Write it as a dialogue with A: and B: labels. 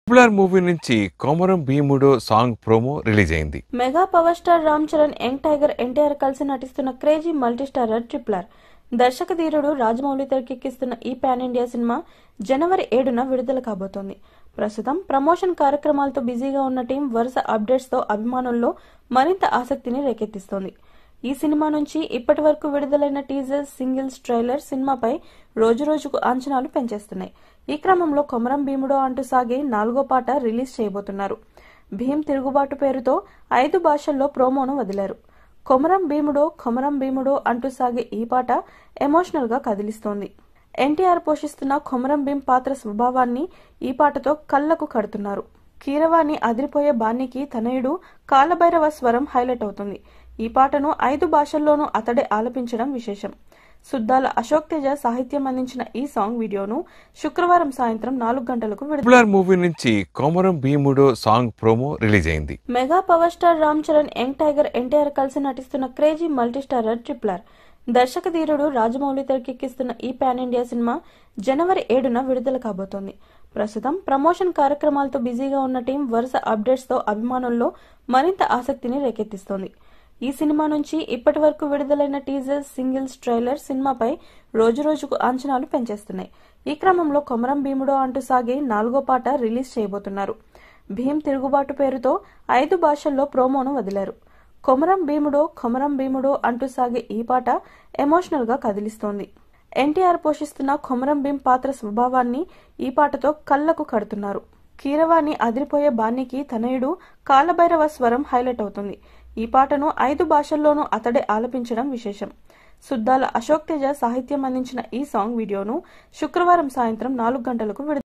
A: popular movie నుంచి Komaram Bheemudo song promo release అయింది
B: mega power star Ram Charan young tiger NTR కలిసి నటిస్తున్న క్రేజీ మల్టీ స్టారర్ ట్రిప్లర్ దర్శక ధీరుడు రాజమౌళి తెరకెక్కిస్తున్న ఈ పాన్ ఇండియా సినిమా జనవరి ఏడున విడుదల కాబోతోంది ప్రస్తుతం ప్రమోషన్ కార్యక్రమాలతో బిజీగా ఉన్న టీం వరుస అప్డేట్స్ తో అభిమానుల్లో మరింత ఆసక్తిని రేకెత్తిస్తోంది ఈ సినిమా నుంచి ఇప్పటి వరకు విడుదలైన టీజర్స్ సింగిల్స్ ట్రైలర్ సినిమాపై రోజురోజుకు అంచనాలు పెంచేస్తున్నాయి ఈ క్రమంలో కొమరం భీముడో అంటూ సాగే నాలుగో పాట రిలీజ్ చేయబోతున్నారు భీమ్ తిరుగుబాటు పేరుతో ఐదు భాషల్లో ప్రోమోను వదిలారు కొమరం భీముడో కొమరం భీముడో అంటూ సాగే ఈ పాట ఎమోషనల్ గా కదిలిస్తోంది ఎన్టీఆర్ పోషిస్తున్న కొమరం భీం పాత్ర స్వభావాన్ని ఈ పాటతో కళ్లకు కడుతున్నారు కీరవాణి అదిరిపోయే బాణికి తనయుడు కాలభైరవ స్వరం హైలైట్ అవుతుంది ఈ పాటను ఐదు భాషల్లోనూ అతడే ఆలపించడం విశేషం సుద్దాల అశోక్ తేజ సాహిత్యం అందించిన ఈ సాంగ్ వీడియోను శుక్రవారం సాయంత్రం నాలుగు గంటలకు విడుదల
A: పాపులర్ మూవీ నుంచి Komaram Bheemudo song promo release అయింది
B: mega power star Ram Charan young tiger NTR కలిసి నటిస్తున్న క్రేజీ మల్టీ స్టారర్ ట్రిప్లర్ దర్శక ధీరుడు రాజమౌళి తెరకెక్కిస్తున్న ఈ పాన్ ఇండియా సినిమా జనవరి ఏడున విడుదల కాబోతోంది ప్రస్తుతం ప్రమోషన్ కార్యక్రమాలతో బిజీగా ఉన్న టీం వరుస అప్డేట్స్ తో అభిమానుల్లో మరింత ఆసక్తిని రేకెత్తిస్తోంది ఈ సినిమా నుంచి ఇప్పటి వరకు విడుదలైన టీజర్స్ సింగిల్స్ ట్రైలర్ సినిమాపై రోజురోజుకు అంచనాలు పెంచేస్తున్నాయి ఈ క్రమంలో కొమరం భీముడో అంటూ సాగే నాలుగో పాట రిలీజ్ చేయబోతున్నారు భీమ్ తిరుగుబాటు పేరుతో ఐదు భాషల్లో ప్రోమోను వదిలారు కొమరం భీముడో కొమరం భీముడో అంటూ సాగే ఈ పాట ఎమోషనల్ గా కదిలిస్తోంది ఎన్టీఆర్ పోషిస్తున్న కొమరం భీం పాత్ర స్వభావాన్ని ఈ పాటతో కళ్లకు కడుతున్నారు కీరవాణి అదిరిపోయే బాణికి తనయుడు కాలభైరవ స్వరం హైలైట్ అవుతుంది ఈ పాటను ఐదు భాషల్లోనూ అతడే ఆలపించడం విశేషం సుద్దాల అశోక్ తేజ సాహిత్యం అందించిన ఈ సాంగ్ వీడియోను శుక్రవారం సాయంత్రం నాలుగు గంటలకు విడుదల